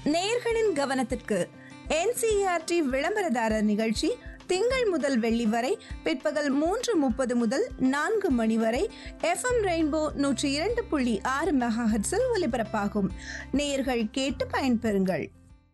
நேயர்களின் கவனத்திற்கு என்சிஆர்டி விளம்பரதாரர் நிகழ்ச்சி திங்கள் முதல் வெள்ளி வரை பிற்பகல் மூன்று முப்பது முதல் நான்கு மணி வரை எஃப்எம் ரெயின்போ நூற்றி இரண்டு புள்ளி ஆறு மெகாஹெட்ஸில் ஒலிபரப்பாகும் நேயர்கள் கேட்டு பயன்பெறுங்கள்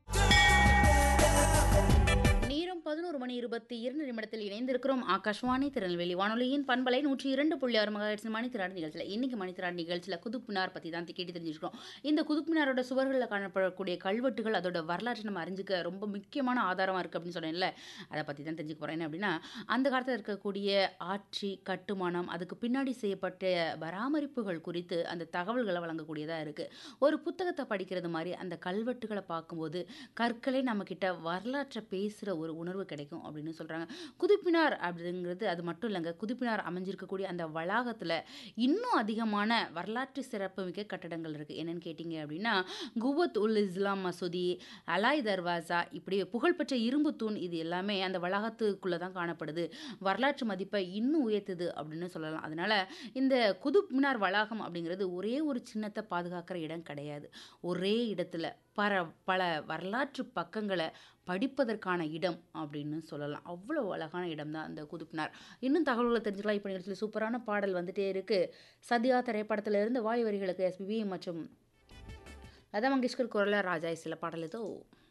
நேரம் பதினோரு மணி இருபத்தி இரண்டு நிமிடத்தில் இணைந்திருக்கிறோம் ஆகாஷ்வாணி திருநெல்வேலி வானொலியின் பண்பலை நூற்றி இரண்டு புள்ளி ஆறு மகாட்சி மணித்திராடு நிகழ்ச்சியில் இன்னைக்கு மணித்திராடு நிகழ்ச்சியில் குதுப்பினார் பற்றி தான் கேட்டு தெரிஞ்சுக்கிறோம் இந்த குதுப்பினாரோட சுவர்களில் காணப்படக்கூடிய கல்வெட்டுகள் அதோட வரலாற்றை நம்ம அறிஞ்சிக்க ரொம்ப முக்கியமான ஆதாரமாக இருக்குது அப்படின்னு சொன்னேன்ல அதை பற்றி தான் தெரிஞ்சுக்க போகிறேன் என்ன அப்படின்னா அந்த காலத்தில் இருக்கக்கூடிய ஆட்சி கட்டுமானம் அதுக்கு பின்னாடி செய்யப்பட்ட பராமரிப்புகள் குறித்து அந்த தகவல்களை வழங்கக்கூடியதாக இருக்குது ஒரு புத்தகத்தை படிக்கிறது மாதிரி அந்த கல்வெட்டுகளை பார்க்கும்போது கற்களே நம்மக்கிட்ட வரலாற்றை பேசுகிற ஒரு உணர்வு கிடைக்கும் அப்படின்னு சொல்கிறாங்க குதுப்பினார் அப்படிங்கிறது அது மட்டும் இல்லைங்க குதுப்பினார் அமைஞ்சிருக்கக்கூடிய அந்த வளாகத்தில் இன்னும் அதிகமான வரலாற்று சிறப்புமிக்க கட்டடங்கள் இருக்குது என்னென்னு கேட்டிங்க அப்படின்னா குவத் உல் இஸ்லாம் மசூதி அலாய் தர்வாசா இப்படி புகழ்பெற்ற இரும்பு தூண் இது எல்லாமே அந்த வளாகத்துக்குள்ளே தான் காணப்படுது வரலாற்று மதிப்பை இன்னும் உயர்த்துது அப்படின்னு சொல்லலாம் அதனால் இந்த குதுப் மினார் வளாகம் அப்படிங்கிறது ஒரே ஒரு சின்னத்தை பாதுகாக்கிற இடம் கிடையாது ஒரே இடத்துல பர பல வரலாற்று பக்கங்களை படிப்பதற்கான இடம் அப்படின்னு சொல்லலாம் அவ்வளோ அழகான இடம் தான் அந்த குதுப்பினார் இன்னும் தகவல்களை தெரிஞ்சுக்கலாம் இப்போ நிகழ்ச்சியில் சூப்பரான பாடல் வந்துட்டே இருக்குது சத்யா திரைப்படத்துல இருந்து வாலி வரிகளுக்கு எஸ்பிபி மற்றும் லதா மங்கேஷ்கர் குரலில் ராஜா சில பாடல் ஏதோ